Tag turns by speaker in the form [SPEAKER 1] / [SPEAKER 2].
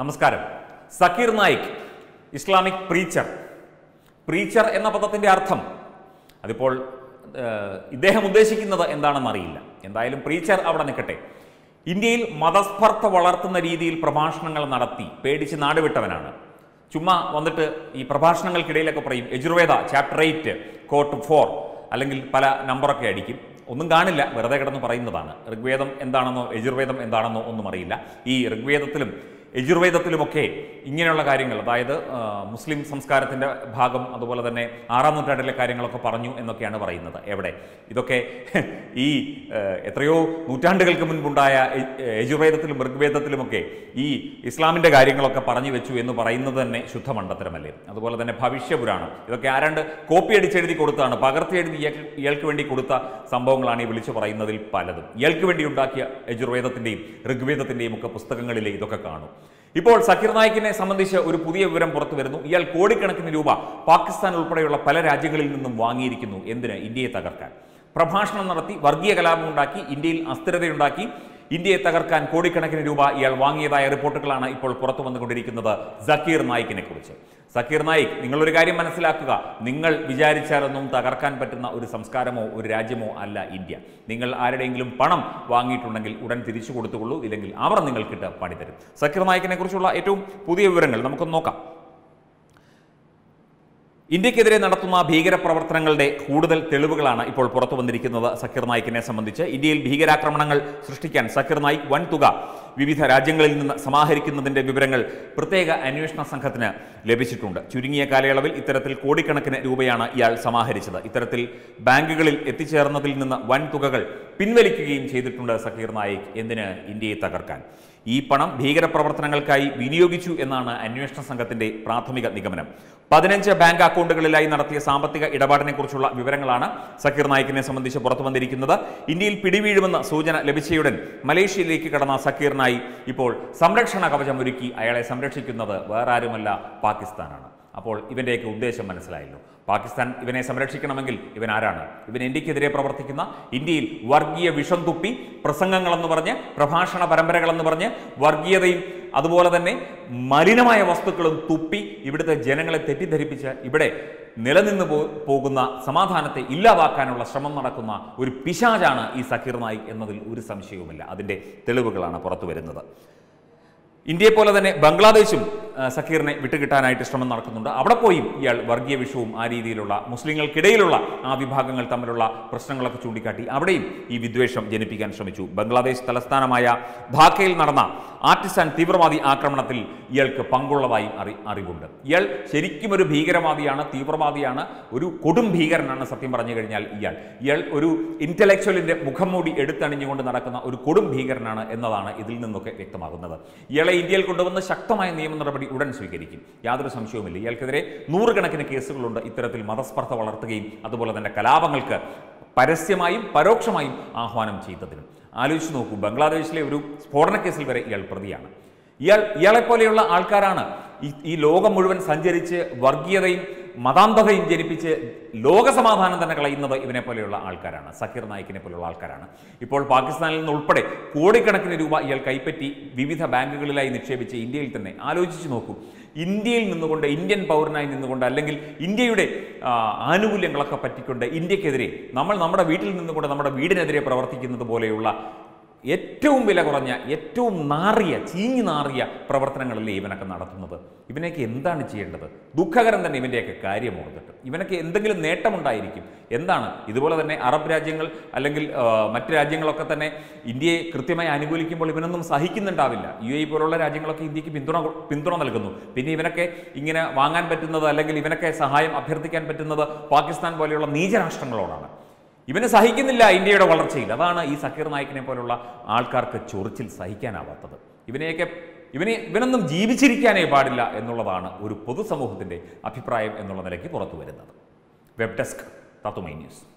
[SPEAKER 1] നമസ്കാരം Zakir Naik Islamic preacher preacher എന്ന പദത്തിൻ്റെ അർത്ഥം അതിപ്പോൾ ഏഹ്, ഇദ്ദേഹം ഉദ്ദേശിക്കുന്നത് എന്താണെന്ന് അറിയില്ല എന്തായാലും പ്രീച്ചർ അവിടെ നിൽക്കട്ടെ ഇന്ത്യയിൽ മതസ്പർദ്ധ വളർത്തുന്ന രീതിയിൽ പ്രഭാഷണങ്ങൾ നടത്തി പേടിച്ച് നാടുവിട്ടവനാണ് ചുമ്മാ വന്നിട്ട് ഈ പ്രഭാഷണങ്ങൾക്കിടയിലൊക്കെ പറയും Yajurveda chapter eight quote four അല്ലെങ്കിൽ പല നമ്പറൊക്കെ അടിക്കും ഒന്നും കാണില്ല വെറുതെ കിടന്ന് പറയുന്നതാണ് ഋഗ്വേദം എന്താണെന്നോ യജുർവേദം എന്താണെന്നോ ഒന്നും അറിയില്ല ഈ ഋഗ്വേദത്തിലും യജുർവേദത്തിലുമൊക്കെ ഇങ്ങനെയുള്ള കാര്യങ്ങൾ അതായത് ആ, മുസ്ലിം സംസ്കാരത്തിൻ്റെ ഭാഗം അതുപോലെ തന്നെ ആറാം നൂറ്റാണ്ടിലെ കാര്യങ്ങളൊക്കെ പറഞ്ഞു എന്നൊക്കെയാണ് പറയുന്നത് എവിടെ ഇതൊക്കെ ഈ ആ, എത്രയോ നൂറ്റാണ്ടുകൾക്ക് മുൻപുണ്ടായ യ- യജുർവേദത്തിലും ഋഗ്വേദത്തിലുമൊക്കെ ഈ ഇസ്ലാമിൻ്റെ കാര്യങ്ങളൊക്കെ പറഞ്ഞു വെച്ചു എന്ന് പറയുന്നത് തന്നെ ശുദ്ധ മണ്ടത്തരമല്ലേ അതുപോലെ തന്നെ ഭവിഷ്യപുരാണം ഇതൊക്കെ ആരാണ്ട് കോപ്പി അടിച്ചെഴുതി കൊടുത്താണ് പകർത്തി എഴുതി ഇയാൾക്ക് ഇയാൾക്ക് വേണ്ടി കൊടുത്ത സംഭവങ്ങളാണ് ഈ വിളിച്ചു പറയുന്നതിൽ പലതും ഇയാൾക്ക് വേണ്ടി ഉണ്ടാക്കിയ യജുർവേദത്തിൻ്റെയും ഋഗ്വേദത്തിൻ്റെയും ഒക്കെ പുസ്തകങ്ങളിലെ ഇതൊക്കെ കാണും ഇപ്പോൾ സക്കീർ നായിക്കിനെ സംബന്ധിച്ച് ഒരു പുതിയ വിവരം പുറത്തു വരുന്നു ഇയാൾ കോടിക്കണക്കിന് രൂപ പാകിസ്ഥാൻ ഉൾപ്പെടെയുള്ള പല രാജ്യങ്ങളിൽ നിന്നും വാങ്ങിയിരിക്കുന്നു എന്തിന് ഇന്ത്യയെ തകർക്കാൻ പ്രഭാഷണം നടത്തി വർഗീയ കലാപം ഉണ്ടാക്കി ഇന്ത്യയിൽ അസ്ഥിരതയുണ്ടാക്കി ഇന്ത്യയെ തകർക്കാൻ കോടിക്കണക്കിന് രൂപ ഇയാൾ വാങ്ങിയതായ റിപ്പോർട്ടുകളാണ് ഇപ്പോൾ പുറത്തു വന്നുകൊണ്ടിരിക്കുന്നത് സക്കീർ നായിക്കിനെ കുറിച്ച് സക്കീർ നായിക് നിങ്ങളൊരു കാര്യം മനസ്സിലാക്കുക നിങ്ങൾ വിചാരിച്ചാലൊന്നും തകർക്കാൻ പറ്റുന്ന ഒരു സംസ്കാരമോ ഒരു രാജ്യമോ അല്ല ഇന്ത്യ നിങ്ങൾ ആരുടെയെങ്കിലും പണം വാങ്ങിയിട്ടുണ്ടെങ്കിൽ ഉടൻ തിരിച്ചു കൊടുത്തുകൊള്ളൂ ഇല്ലെങ്കിൽ അവർ നിങ്ങൾക്കിട്ട് പണി തരും സക്കീർ നായിക്കിനെ കുറിച്ചുള്ള ഏറ്റവും പുതിയ വിവരങ്ങൾ നമുക്കൊന്ന് നോക്കാം ഇന്ത്യക്കെതിരെ നടത്തുന്ന ഭീകരപ്രവർത്തനങ്ങളുടെ കൂടുതൽ തെളിവുകളാണ് ഇപ്പോൾ പുറത്തു വന്നിരിക്കുന്നത് സക്കീർ നായിക്കിനെ സംബന്ധിച്ച് ഇന്ത്യയിൽ ഭീകരാക്രമണങ്ങൾ സൃഷ്ടിക്കാൻ സക്കീർ നായിക് വൻതുക വിവിധ രാജ്യങ്ങളിൽ നിന്ന് സമാഹരിക്കുന്നതിന്റെ വിവരങ്ങൾ പ്രത്യേക അന്വേഷണ സംഘത്തിന് ലഭിച്ചിട്ടുണ്ട് ചുരുങ്ങിയ കാലയളവിൽ ഇത്തരത്തിൽ കോടിക്കണക്കിന് രൂപയാണ് ഇയാൾ സമാഹരിച്ചത് ഇത്തരത്തിൽ ബാങ്കുകളിൽ എത്തിച്ചേർന്നതിൽ നിന്ന് വൻതുകകൾ പിൻവലിക്കുകയും ചെയ്തിട്ടുണ്ട് സക്കീർ നായിക് എന്തിന് ഇന്ത്യയെ തകർക്കാൻ ഈ പണം ഭീകരപ്രവർത്തനങ്ങൾക്കായി വിനിയോഗിച്ചു എന്നാണ് അന്വേഷണ സംഘത്തിന്റെ പ്രാഥമിക നിഗമനം പതിനഞ്ച് ബാങ്ക് അക്കൗണ്ടുകളിലായി നടത്തിയ സാമ്പത്തിക ഇടപാടിനെ കുറിച്ചുള്ള വിവരങ്ങളാണ് സക്കീർ നായിക്കിനെ സംബന്ധിച്ച് പുറത്തു വന്നിരിക്കുന്നത് ഇന്ത്യയിൽ പിടിവീഴുമെന്ന സൂചന ലഭിച്ചയുടൻ മലേഷ്യയിലേക്ക് കടന്ന സക്കീർ നായിക് ഇപ്പോൾ സംരക്ഷണ കവചം ഒരുക്കി അയാളെ സംരക്ഷിക്കുന്നത് വേറെ ആരുമല്ല പാകിസ്ഥാനാണ് അപ്പോൾ ഇവന്റെയൊക്കെ ഉദ്ദേശം മനസ്സിലായല്ലോ പാകിസ്ഥാൻ ഇവനെ സംരക്ഷിക്കണമെങ്കിൽ ഇവൻ ആരാണ് ഇവൻ ഇന്ത്യക്കെതിരെ പ്രവർത്തിക്കുന്ന ഇന്ത്യയിൽ വർഗീയ വിഷം തുപ്പി പ്രസംഗങ്ങളെന്ന് പറഞ്ഞ് പ്രഭാഷണ പരമ്പരകളെന്ന് പറഞ്ഞ് വർഗീയതയും അതുപോലെ തന്നെ മലിനമായ വസ്തുക്കളും തുപ്പി ഇവിടുത്തെ ജനങ്ങളെ തെറ്റിദ്ധരിപ്പിച്ച് ഇവിടെ നിലനിന്ന് പോ- പോകുന്ന സമാധാനത്തെ ഇല്ലാതാക്കാനുള്ള ശ്രമം നടക്കുന്ന ഒരു പിശാചാണ് ഈ സക്കീർ നായിക് എന്നതിൽ ഒരു സംശയവുമില്ല അതിൻ്റെ തെളിവുകളാണ് പുറത്തു വരുന്നത് ഇന്ത്യയെ പോലെ തന്നെ ബംഗ്ലാദേശും ആ, സക്കീറിനെ വിട്ടുകിട്ടാനായിട്ട് ശ്രമം നടക്കുന്നുണ്ട് അവിടെ പോയും ഇയാൾ വർഗീയ വിഷവും ആ രീതിയിലുള്ള മുസ്ലിങ്ങൾക്കിടയിലുള്ള ആ വിഭാഗങ്ങൾ തമ്മിലുള്ള പ്രശ്നങ്ങളൊക്കെ ചൂണ്ടിക്കാട്ടി അവിടെയും ഈ വിദ്വേഷം ജനിപ്പിക്കാൻ ശ്രമിച്ചു ബംഗ്ലാദേശ് തലസ്ഥാനമായ ധാക്കയിൽ നടന്ന ആർട്ടിസാൻ തീവ്രവാദി ആക്രമണത്തിൽ ഇയാൾക്ക് പങ്കുള്ളതായും അറി അറിവുണ്ട് ഇയാൾ ശരിക്കും ഒരു ഭീകരവാദിയാണ് തീവ്രവാദിയാണ് ഒരു കൊടും ഭീകരനാണ് സത്യം പറഞ്ഞു കഴിഞ്ഞാൽ ഇയാൾ ഇയാൾ ഒരു ഇന്റലക്ച്വലിന്റെ മുഖം മൂടി എടുത്തണിഞ്ഞുകൊണ്ട് നടക്കുന്ന ഒരു കൊടും ഭീകരനാണ് എന്നതാണ് ഇതിൽ നിന്നൊക്കെ വ്യക്തമാകുന്നത് ഇയാളെ ഇന്ത്യയിൽ കൊണ്ടുവന്ന് ശക്തമായ നിയമ നടപടി ഉടൻ സ്വീകരിക്കും യാതൊരു സംശയവുമില്ല ഇയാൾക്കെതിരെ നൂറുകണക്കിന് കേസുകളുണ്ട് ഇത്തരത്തിൽ മതസ്പർദ്ധ വളർത്തുകയും അതുപോലെ തന്നെ കലാപങ്ങൾക്ക് പരസ്യമായും പരോക്ഷമായും ആഹ്വാനം ചെയ്തതിനും ആലോചിച്ച് നോക്കൂ ബംഗ്ലാദേശിലെ ഒരു സ്ഫോടന കേസിൽ വരെ ഇയാൾ പ്രതിയാണ് ഇയാൾ ഇയാളെപ്പോലെയുള്ള ആൾക്കാരാണ് ഈ ഈ ലോകം മുഴുവൻ സഞ്ചരിച്ച് വർഗീയതയും മതാന്ധതയും ജനിപ്പിച്ച് ലോകസമാധാനം തന്നെ കളയുന്നത് ഇവനെ പോലെയുള്ള ആൾക്കാരാണ് സക്കീർ നായിക്കിനെ പോലെയുള്ള ആൾക്കാരാണ് ഇപ്പോൾ പാകിസ്ഥാനിൽ നിന്ന് ഉൾപ്പെടെ കോടിക്കണക്കിന് രൂപ ഇയാൾ കൈപ്പറ്റി വിവിധ ബാങ്കുകളിലായി നിക്ഷേപിച്ച് ഇന്ത്യയിൽ തന്നെ ആലോചിച്ച് നോക്കൂ ഇന്ത്യയിൽ നിന്നുകൊണ്ട് ഇന്ത്യൻ പൗരനായി നിന്നുകൊണ്ട് അല്ലെങ്കിൽ ഇന്ത്യയുടെ ആ, ആനുകൂല്യങ്ങളൊക്കെ പറ്റിക്കൊണ്ട് ഇന്ത്യക്കെതിരെ നമ്മൾ നമ്മുടെ വീട്ടിൽ നിന്നുകൊണ്ട് നമ്മുടെ വീടിനെതിരെ പ്രവർത്തിക്കുന്നത് പോലെയുള്ള ഏറ്റവും വില കുറഞ്ഞ ഏറ്റവും നാറിയ ചീഞ്ഞു നാറിയ പ്രവർത്തനങ്ങളല്ലേ ഇവനൊക്കെ നടത്തുന്നത് ഇവനൊക്കെ എന്താണ് ചെയ്യേണ്ടത് ദുഃഖകരം തന്നെ ഇവൻ്റെയൊക്കെ കാര്യം ഓർത്തിട്ട് ഇവനൊക്കെ എന്തെങ്കിലും നേട്ടമുണ്ടായിരിക്കും എന്താണ് ഇതുപോലെ തന്നെ അറബ് രാജ്യങ്ങൾ അല്ലെങ്കിൽ ആ, മറ്റ് രാജ്യങ്ങളൊക്കെ തന്നെ ഇന്ത്യയെ കൃത്യമായി അനുകൂലിക്കുമ്പോൾ ഇവനൊന്നും സഹിക്കുന്നുണ്ടാവില്ല യു എ പോലുള്ള രാജ്യങ്ങളൊക്കെ ഇന്ത്യക്ക് പിന്തുണ കൊ- പിന്തുണ നൽകുന്നു പിന്നെ ഇവനൊക്കെ ഇങ്ങനെ വാങ്ങാൻ പറ്റുന്നത് അല്ലെങ്കിൽ ഇവനൊക്കെ സഹായം അഭ്യർത്ഥിക്കാൻ പറ്റുന്നത് പാകിസ്ഥാൻ പോലെയുള്ള നീചരാഷ്ട്രങ്ങളോടാണ് ഇവന് സഹിക്കുന്നില്ല ഇന്ത്യയുടെ വളർച്ചയിൽ അതാണ് ഈ സക്കീർ നായിക്കിനെ പോലുള്ള ആൾക്കാർക്ക് ചൊറിച്ചിൽ സഹിക്കാനാവാത്തത് ഇവനെയൊക്കെ ഇവനെ ഇവനൊന്നും ജീവിച്ചിരിക്കാനേ പാടില്ല എന്നുള്ളതാണ് ഒരു പൊതുസമൂഹത്തിൻ്റെ അഭിപ്രായം എന്നുള്ള നിലയ്ക്ക് പുറത്തു വരുന്നത് വെബ് ഡെസ്ക് തത്തുമൈ ന്യൂസ്